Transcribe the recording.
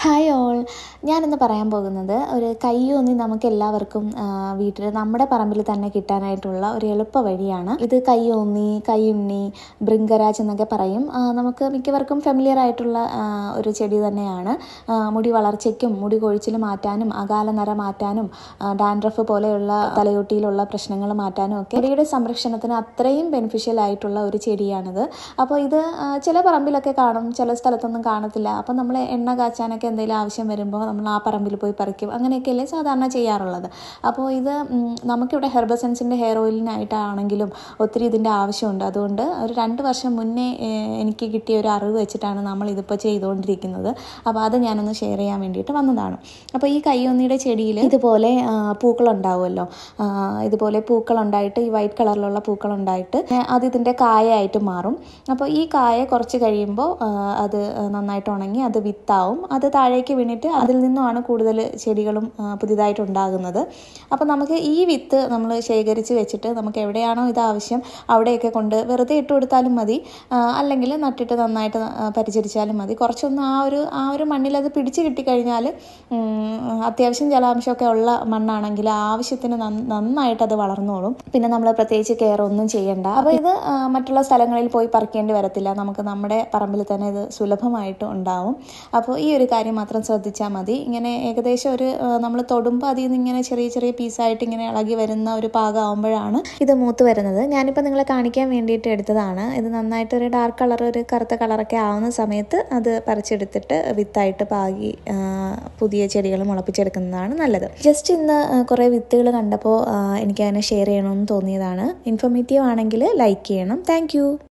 hi all ഞാനിന്ന് പറയാൻ പോകുന്നത് ഒരു കയ്യൊന്നി നമുക്ക് എല്ലാവർക്കും വീട്ടിൽ നമ്മുടെ പറമ്പിൽ തന്നെ കിട്ടാനായിട്ടുള്ള ഒരു എളുപ്പ വഴിയാണ് ഇത് കയ്യൊന്നി കയ്യുണ്ണി ബൃങ്കരാജ് എന്നൊക്കെ പറയും ആ, നമുക്ക് മിക്കവർക്കും ഫെമിലിയർ ആയിട്ടുള്ള ആ, ഒരു ചെടി തന്നെയാണ് ആ, മുടി വളർച്ചയ്ക്കും മുടി കൊഴിച്ചിൽ മാറ്റാനും അകാല നര മാറ്റാനും ഡാൻഡ്രഫ് പോലെയുള്ള തലയൊട്ടിയിലുള്ള പ്രശ്നങ്ങൾ മാറ്റാനും ഒക്കെ മുടിയുടെ സംരക്ഷണത്തിന് അത്രയും ബെനിഫിഷ്യൽ ആയിട്ടുള്ള ഒരു ചെടിയാണിത് അപ്പോൾ ഇത് ആ, ചില പറമ്പിലൊക്കെ കാണും ചില സ്ഥലത്തൊന്നും കാണത്തില്ല അപ്പോൾ നമ്മൾ എണ്ണ കാച്ചാനൊക്കെ എന്തെങ്കിലും ആവശ്യം വരുമ്പോൾ നമ്മൾ ആ പറമ്പിൽ പോയി പറിക്കും അങ്ങനെയൊക്കെയല്ലേ സാധാരണ ചെയ്യാറുള്ളത് അപ്പോൾ ഇത് ഉം, നമുക്കിവിടെ ഹെർബസെൻസിൻ്റെ ഹെയർ ഓയിലിനായിട്ടാണെങ്കിലും ഒത്തിരി ഇതിൻ്റെ ആവശ്യമുണ്ട് അതുകൊണ്ട് ഒരു രണ്ട് വർഷം മുന്നേ ഏഹ്, എനിക്ക് കിട്ടിയ ഒരു അറിവ് വെച്ചിട്ടാണ് നമ്മൾ ഇതിപ്പോൾ ചെയ്തുകൊണ്ടിരിക്കുന്നത് അപ്പോൾ അത് ഞാനൊന്ന് ഷെയർ ചെയ്യാൻ വേണ്ടിയിട്ട് വന്നതാണ് അപ്പോൾ ഈ കയ്യൊന്നിയുടെ ചെടിയിൽ ഇതുപോലെ ആ, പൂക്കളുണ്ടാവുമല്ലോ ആ, ഇതുപോലെ പൂക്കളുണ്ടായിട്ട് ഈ വൈറ്റ് കളറിലുള്ള പൂക്കളുണ്ടായിട്ട് ഏഹ്, അത് ഇതിൻ്റെ കായയായിട്ട് മാറും അപ്പോൾ ഈ കായ കുറച്ച് കഴിയുമ്പോൾ ആ, അത് നന്നായിട്ട് ഉണങ്ങി അത് വിത്താവും അത് താഴേക്ക് വീണിട്ട് അതിൽ നിന്നുമാണ് കൂടുതൽ ചെടികളും ആ, പുതിയതായിട്ട് ഉണ്ടാകുന്നത് അപ്പോൾ നമുക്ക് ഈ വിത്ത് നമ്മൾ ശേഖരിച്ച് വെച്ചിട്ട് നമുക്ക് എവിടെയാണോ ഇത് ആവശ്യം അവിടെയൊക്കെ കൊണ്ട് വെറുതെ ഇട്ട് കൊടുത്താലും മതി ആ, അല്ലെങ്കിൽ നട്ടിട്ട് നന്നായിട്ട് ആ, പരിചരിച്ചാലും മതി കുറച്ചൊന്ന് ആ ഒരു ആ ഒരു മണ്ണിൽ അത് പിടിച്ച് കിട്ടിക്കഴിഞ്ഞാൽ ഉം, അത്യാവശ്യം ജലാംശമൊക്കെ ഉള്ള മണ്ണാണെങ്കിൽ ആവശ്യത്തിന് നന്ന- നന്നായിട്ട് അത് വളർന്നോളും പിന്നെ നമ്മൾ പ്രത്യേകിച്ച് കെയർ ഒന്നും ചെയ്യണ്ട അപ്പോൾ ഇത് ആ, മറ്റുള്ള സ്ഥലങ്ങളിൽ പോയി പറിക്കേണ്ടി വരത്തില്ല നമുക്ക് നമ്മുടെ പറമ്പിൽ തന്നെ ഇത് സുലഭമായിട്ട് ഉണ്ടാവും അപ്പോൾ ഈ ഒരു കാര്യം മാത്രം ശ്രദ്ധിച്ചാൽ മതി ഇങ്ങനെ ഏകദേശം ഒരു നമ്മൾ തൊടുമ്പോൾ അതിൽ നിന്ന് ഇങ്ങനെ ചെറിയ ചെറിയ പീസായിട്ട് ഇങ്ങനെ ഇളകി വരുന്ന ഒരു പാകമാകുമ്പോഴാണ് ഇത് മൂത്ത് വരുന്നത് ഞാനിപ്പോൾ നിങ്ങളെ കാണിക്കാൻ വേണ്ടിയിട്ട് എടുത്തതാണ് ഇത് നന്നായിട്ട് ഒരു ഡാർക്ക് കളർ ഒരു കറുത്ത കളറൊക്കെ ആവുന്ന സമയത്ത് അത് പറിച്ചെടുത്തിട്ട് വിത്തായിട്ട് പാകി ആ, പുതിയ ചെടികൾ മുളപ്പിച്ചെടുക്കുന്നതാണ് നല്ലത് ജസ്റ്റ് ഇന്ന് ആ, കുറേ വിത്തുകൾ കണ്ടപ്പോൾ എനിക്ക് അതിനെ ഷെയർ ചെയ്യണമെന്ന് തോന്നിയതാണ് ഇൻഫോർമേറ്റീവ് ആണെങ്കിൽ ലൈക്ക് ചെയ്യണം താങ്ക്